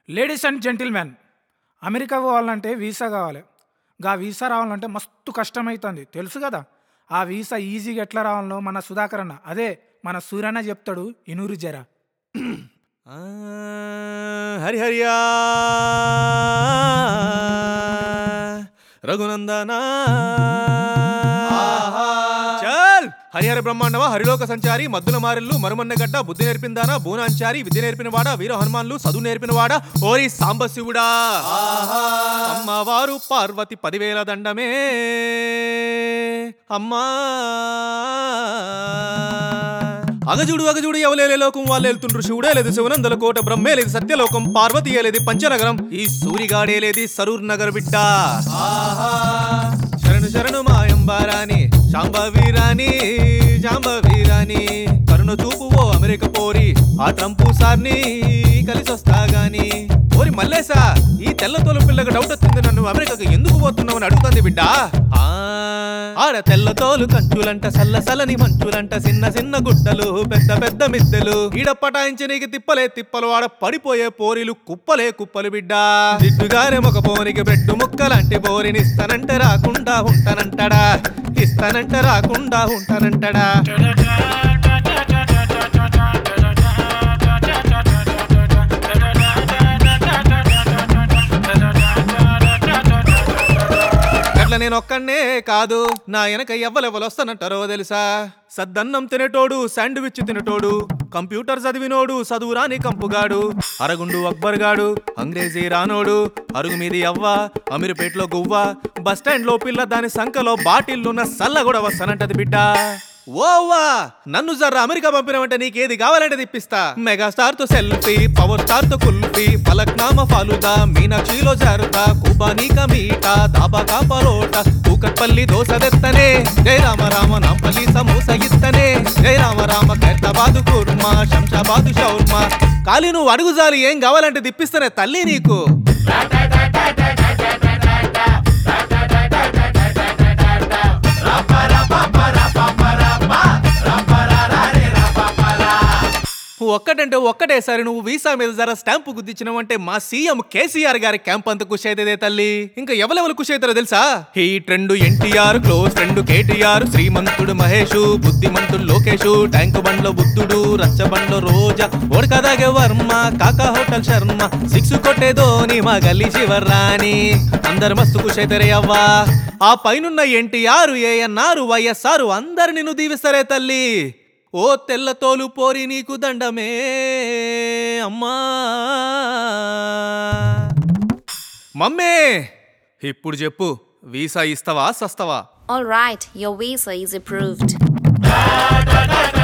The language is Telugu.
లేడీస్ అండ్ జెంటిల్మెన్ అమెరికా పోవాలంటే వీసా కావాలి గా వీసా రావాలంటే మస్తు కష్టమవుతుంది తెలుసు కదా ఆ వీసా ఈజీగా ఎట్లా రావాలో మన సుధాకర్ అన్న అదే మన సూర్యన్న చెప్తాడు ఇనూరు జరా ఆ, హరిహరియా రఘునందనా చల్ హరిహర బ్రహ్మాండమా హరిలోక సంచారి మద్దుల మారెల్లు మరుమన్నగడ్డ బుద్ధి నేర్పిందానా బూనాంచారి విద్య నేర్పినవాడా వీర హనుమాన్లు చదువు నేర్పినవాడా ఓరి సాంబశివుడా అమ్మవారు పార్వతి పదివేల దండమే అమ్మా అగజుడు అగజుడు ఎవలేలే లోకం వాళ్ళు వెళ్తుండ్రు శివుడే లేదు శివనందల కోట బ్రహ్మే లేదు సత్యలోకం పార్వతి లేదు పంచనగరం ఈ సూరిగాడే లేది సరూర్ నగర్ బిడ్డ శరణు శరణు మాయంబారాని శాంబవీరాని శాంబవీరాని కరుణ చూపు ఓ అమెరికా పోరి ఆ ట్రంపు సార్ని కలిసి వస్తా గాని ఓరి మల్లేసా ఈ తెల్ల తోలు పిల్లగా డౌట్ వచ్చింది నన్ను అమెరికాకు ఎందుకు పోతున్నావు అని అడుగుతుంది బిడ్డ ఆ, ఆడ తెల్ల తోలు కంచులంట సల్ల సలని మంచులంట చిన్న చిన్న గుట్టలు పెద్ద పెద్ద మిద్దెలు ఈడ పటాయించి నీకు తిప్పలే తిప్పలు ఆడ పడిపోయే పోరీలు కుప్పలే కుప్పలు బిడ్డ దిడ్డుగానే ఒక పోనికి బెట్టు ముక్కలాంటి పోరిని ఇస్తానంటే రాకుండా ఉంటానంటాడా ఇస్తానంటే రాకుండా ఉంటానంటాడా అట్లా నేను ఒక్కనే కాదు నా వెనక ఎవ్వలెవ్వలు వస్తానంటారో తెలుసా సద్దన్నం తినేటోడు శాండ్విచ్ తినేటోడు కంప్యూటర్ చదివినోడు చదువు రాని కంపుగాడు అరగుండు అక్బర్ గాడు అంగ్రేజీ రానోడు అరుగు మీది అవ్వ అమీర్పేటలో గువ్వ బస్ స్టాండ్ లో పిల్ల దాని సంఖలో బాటిల్లున్న సల్ల కూడా వస్తానంటది బిడ్డ ఓవా నన్ను జర్ర అమెరికా పంపినవంటే నీకేది కావాలంటే తిప్పిస్తా మెగాస్టార్ తో సెల్ఫీ పవర్ స్టార్ తో కుల్ఫీ ఫలక్నామా ఫాలుదా మీనాక్షిలో జారుతా కుబానీక మీట దాబా కా పరోట కూకట్పల్లి దోశ దెత్తనే జై రామ రామ నాంపల్లి సమోసా ఇత్తనే జై రామ రామ ఖైరతాబాదు కుర్మా శంషాబాదు షౌర్మా కాలి నువ్వు అడుగుజాలి ఏం కావాలంటే తిప్పిస్తానే తల్లి నీకు ఒక్కటంటే ఒక్కటేసారి నువ్వు వీసా మీద జర స్టాంపు గుద్దించినవంటే మా సీఎం కేసీఆర్ గారి క్యాంప్ అంత ఖుషి అవుతుందే తల్లి ఇంకా ఎవరెవరు ఖుషి అవుతారో తెలుసా ఈ trend NTR close friend KTR Srimanthudu Mahesh బుద్ధిమంతుడు లోకేష్ ట్యాంక్ బండ్లో బుద్ధుడు రచ్చ బండ్లో రోజా ఓడకదాగే వర్మ కాకా హోటల్ శర్మ సిక్స్ కొట్టే ధోని మా గల్లీ శివర్రాని అందరు మస్తు ఖుషి అవుతారే అవ్వా ఆ పైనున్న ఎన్టీఆర్ ఏఎన్ఆర్ వైఎస్ఆర్ అందరు నిన్ను దీవిస్తారే తల్లి ఓ తెల్ల తోలు పోరి నీకు దండమే అమ్మా మమ్మే ఇప్పుడు చెప్పు వీసా ఇస్తావా సస్తావా All right, your visa is approved.